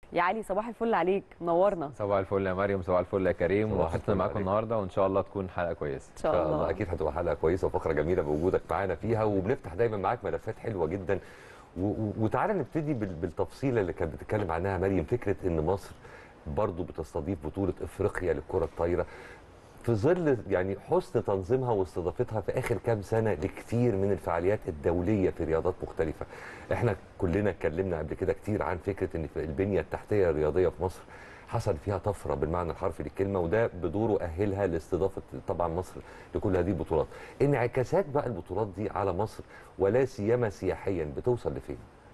يا علي صباح الفل عليك منورنا صباح الفل يا مريم صباح الفل يا كريم صباح وحطنا الفل معاكم عليك. النهارده وان شاء الله تكون حلقه كويسه ان شاء الله اكيد هتبقى حلقه كويسه وفقره جميله بوجودك معانا فيها وبنفتح دايما معاك ملفات حلوه جدا و- و- وتعالى نبتدي بال- بالتفصيله اللي كانت بتتكلم عنها مريم فكره ان مصر برضو بتستضيف بطوله افريقيا للكره الطايره في ظل يعني حسن تنظيمها واستضافتها في اخر كام سنه لكتير من الفعاليات الدوليه في رياضات مختلفه. احنا كلنا اتكلمنا قبل كده كتير عن فكره ان في البنيه التحتيه الرياضيه في مصر حصل فيها طفره بالمعنى الحرفي للكلمه وده بدوره اهلها لاستضافه طبعا مصر لكل هذه البطولات. انعكاسات بقى البطولات دي على مصر ولا سيما سياحيا بتوصل لفين؟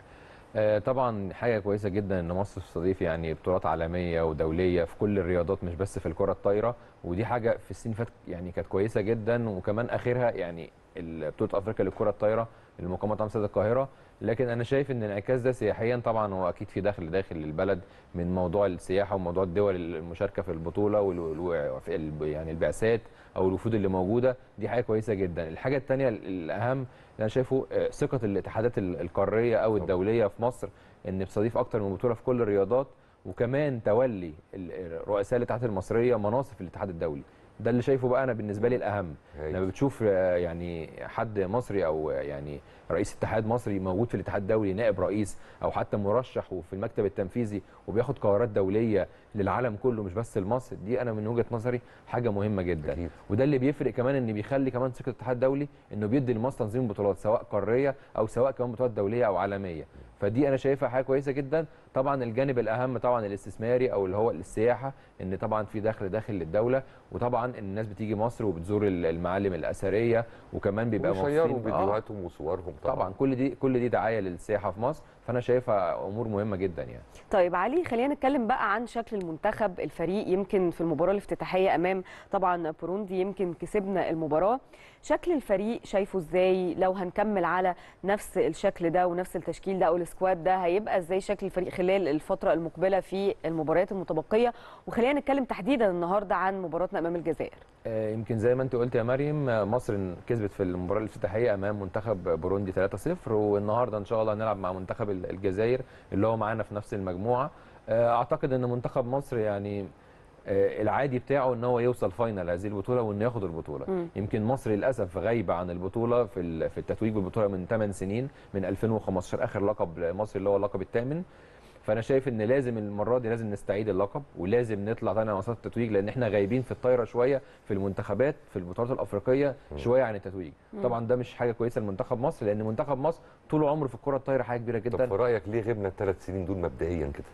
آه، طبعا حاجه كويسه جدا ان مصر تستضيف يعني بطولات عالميه ودوليه في كل الرياضات مش بس في الكره الطايره ودي حاجه في السنين اللي فاتت يعني كانت كويسه جدا وكمان اخرها يعني ال- بطوله افريقيا للكره الطايره اللي مقامه عام استاد القاهره لكن انا شايف ان الانعكاس ده سياحيا طبعا هو اكيد في دخل داخل البلد من موضوع السياحه وموضوع الدول المشاركه في البطوله وال- وال- في ال- يعني البعثات او الوفود اللي موجوده دي حاجه كويسه جدا الحاجه الثانيه الاهم اللي انا شايفه آه، ثقه الاتحادات ال- القاريه او الدوليه في مصر ان بتستضيف اكتر من بطوله في كل الرياضات وكمان تولي ال- رؤساء الاتحادات المصريه مناصب في الاتحاد الدولي ده اللي شايفه بقى انا بالنسبه لي الاهم هايل. لما بتشوف آه، يعني حد مصري او آه، يعني رئيس اتحاد مصري موجود في الاتحاد الدولي نائب رئيس او حتى مرشح وفي المكتب التنفيذي وبياخد قرارات دوليه للعالم كله مش بس لمصر دي انا من وجهه نظري حاجه مهمه جدا أكيد. وده اللي بيفرق كمان ان بيخلي كمان ثقه الاتحاد الدولي انه بيدي لمصر تنظيم بطولات سواء قاريه او سواء كمان بطولات دوليه او عالميه فدي انا شايفها حاجه كويسه جدا طبعا الجانب الاهم طبعا الاستثماري او اللي هو السياحه ان طبعا في دخل داخل للدوله وطبعا الناس بتيجي مصر وبتزور ال- المعالم الاثريه وكمان بيبقى ويشيروا مبسوطين. آه، فيديوهاتهم وصورهم طبعا, طبعا كل دي كل دي دعايه للسياحه في مصر فانا شايفها امور مهمه جدا يعني طيب علي خلينا نتكلم بقى عن شكل المنتخب الفريق يمكن في المباراه الافتتاحيه امام طبعا بوروندي يمكن كسبنا المباراه شكل الفريق شايفه ازاي لو هنكمل على نفس الشكل ده ونفس التشكيل ده او السكواد ده هيبقى ازاي شكل الفريق خلال الفتره المقبله في المباريات المتبقيه وخلينا نتكلم تحديدا النهارده عن مباراتنا امام الجزائر آه، يمكن زي ما انت قلت يا مريم آه، مصر كسبت في المباراه الافتتاحيه امام منتخب بوروندي 3-0 والنهارده ان شاء الله هنلعب مع منتخب ال- الجزائر اللي هو معانا في نفس المجموعه آه، اعتقد ان منتخب مصر يعني آه، العادي بتاعه ان هو يوصل فاينل هذه البطوله وانه ياخد البطوله مم. يمكن مصر للاسف غايبه عن البطوله في ال- في التتويج بالبطوله من 8 سنين من 2015 اخر لقب لمصر اللي هو اللقب الثامن فانا شايف ان لازم المره دي لازم نستعيد اللقب ولازم نطلع تاني على مسار التتويج لان احنا غايبين في الطايره شويه في المنتخبات في البطولات الافريقيه شويه عن التتويج طبعا ده مش حاجه كويسه لمنتخب مصر لان منتخب مصر طول عمره في الكره الطايره حاجه كبيره طب جدا في رايك ليه غبنا الثلاث سنين دول مبدئيا كده؟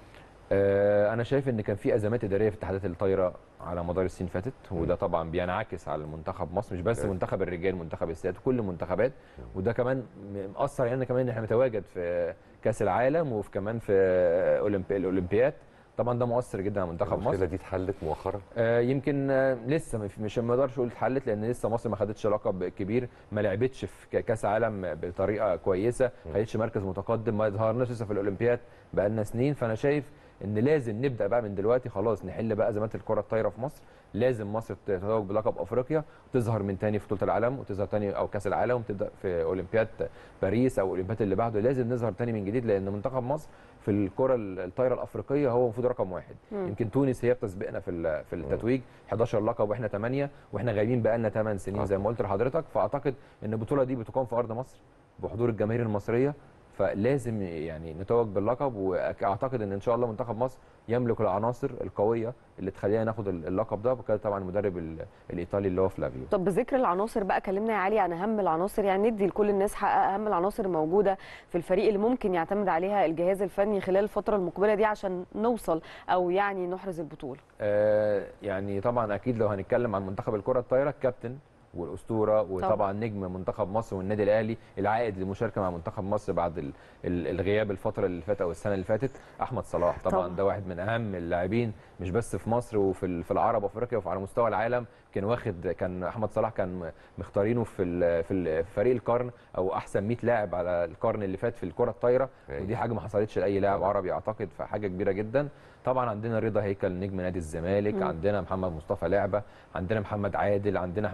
آه، انا شايف ان كان في ازمات اداريه في اتحادات الطايره على مدار السنين اللي فاتت وده طبعا بينعكس على المنتخب مصر مش بس أوكي. منتخب الرجال منتخب السيدات كل المنتخبات وده كمان م- مأثر يعني كمان ان احنا نتواجد في كاس العالم وفي كمان في أولمبي الاولمبياد طبعا ده مؤثر جدا على منتخب المشكله مصر دي اتحلت مؤخرا آه، يمكن آه، لسه مش- مش ما اقدرش اقول اتحلت لان لسه مصر ما خدتش لقب كبير ما لعبتش في ك- كاس عالم بطريقه كويسه ما خدتش مركز متقدم ما ظهرناش لسه في الاولمبياد بقالنا سنين فانا شايف ان لازم نبدا بقى من دلوقتي خلاص نحل بقى ازمات الكره الطايره في مصر لازم مصر تتوج بلقب افريقيا وتظهر من تاني في بطوله العالم وتظهر تاني او كاس العالم وتبدا في اولمبياد باريس او اولمبياد اللي بعده لازم نظهر تاني من جديد لان منتخب مصر في الكره الطايره الافريقيه هو المفروض رقم واحد مم. يمكن تونس هي بتسبقنا في ال- في التتويج 11 لقب واحنا 8 واحنا غايبين بقى لنا 8 سنين زي ما قلت لحضرتك فاعتقد ان البطوله دي بتقام في ارض مصر بحضور الجماهير المصريه فلازم يعني نتوج باللقب واعتقد ان ان شاء الله منتخب مصر يملك العناصر القويه اللي تخلينا ناخد اللقب ده وكده طبعا المدرب ال- الايطالي اللي هو فلافيو طب بذكر العناصر بقى كلمنا يا علي عن اهم العناصر يعني ندي لكل الناس حق اهم العناصر الموجوده في الفريق اللي ممكن يعتمد عليها الجهاز الفني خلال الفتره المقبله دي عشان نوصل او يعني نحرز البطوله آه، يعني طبعا اكيد لو هنتكلم عن منتخب الكره الطايره الكابتن والاسطوره وطبعا نجم منتخب مصر والنادي الاهلي العائد للمشاركه مع منتخب مصر بعد ال- ال- الغياب الفتره اللي فاتت او السنه اللي فاتت احمد صلاح طبعا, طبعاً. طبعا. ده واحد من اهم اللاعبين مش بس في مصر وفي ال- في العرب وافريقيا وعلى مستوى العالم كان واخد كان احمد صلاح كان مختارينه في ال- في ال- في فريق القرن او احسن 100 لاعب على القرن اللي فات في الكره الطايره أيوة. ودي حاجه ما حصلتش لاي لاعب طبعاً. عربي اعتقد فحاجه كبيره جدا طبعا عندنا رضا هيكل نجم نادي الزمالك مم. عندنا محمد مصطفى لعبه عندنا محمد عادل عندنا احمد سعيد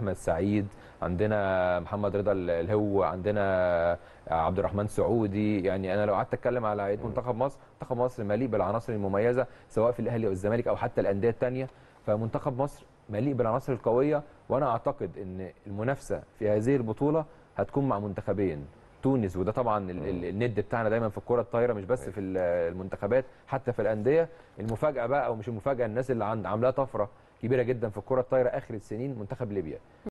سعيد عندنا محمد رضا الهو عندنا عبد الرحمن سعودي يعني انا لو قعدت اتكلم على لعيبه منتخب مصر منتخب مصر مليء بالعناصر المميزه سواء في الاهلي او الزمالك او حتى الانديه الثانيه فمنتخب مصر مليء بالعناصر القويه وانا اعتقد ان المنافسه في هذه البطوله هتكون مع منتخبين تونس وده طبعا ال- ال- الند بتاعنا دايما في الكره الطايره مش بس في ال- المنتخبات حتى في الانديه المفاجاه بقى او مش المفاجاه الناس اللي عند عاملاها طفره كبيره جدا في الكره الطايره اخر السنين منتخب ليبيا